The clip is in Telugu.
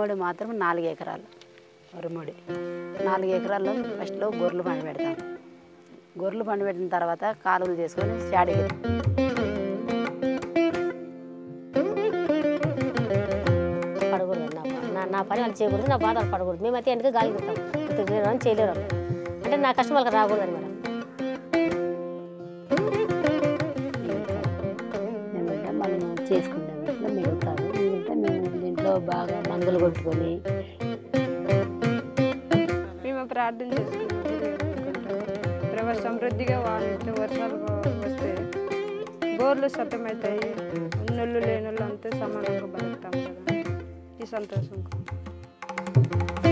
వరిమడి మాత్రం నాలుగు ఎకరాలు వరిమడి నాలుగు ఎకరాల్లో ఫస్ట్లో గొర్రెలు పండి పెడతాం గొర్రెలు పండి పెట్టిన తర్వాత కాలువలు చేసుకొని చాడికి పడకూడదు నా ప- నా నా పని వాళ్ళు చేయకూడదు నా బాధ వాళ్ళు పడకూడదు మేమైతే ఎందుకు గాలి పెడతాం అని చేయలేరు వాళ్ళు. అంటే నా కష్టం వాళ్ళకి రాకూడదు అని మేడం ఏమంటే మనం చేసుకునే దాంట్లో మిగులుతారు మిగిలితే మేము దీంట్లో బాగా మందులు కొట్టుకొని మేము ప్రార్థన చేసుకున్నాం ప్రభు సమృద్ధిగా వాడితే వర్షాలు వస్తే బోర్లు సతమవుతాయి ఉన్నోళ్ళు లేనోళ్ళు అంతా సమానంగా బతుకుతాం కదా ఈ సంతోషం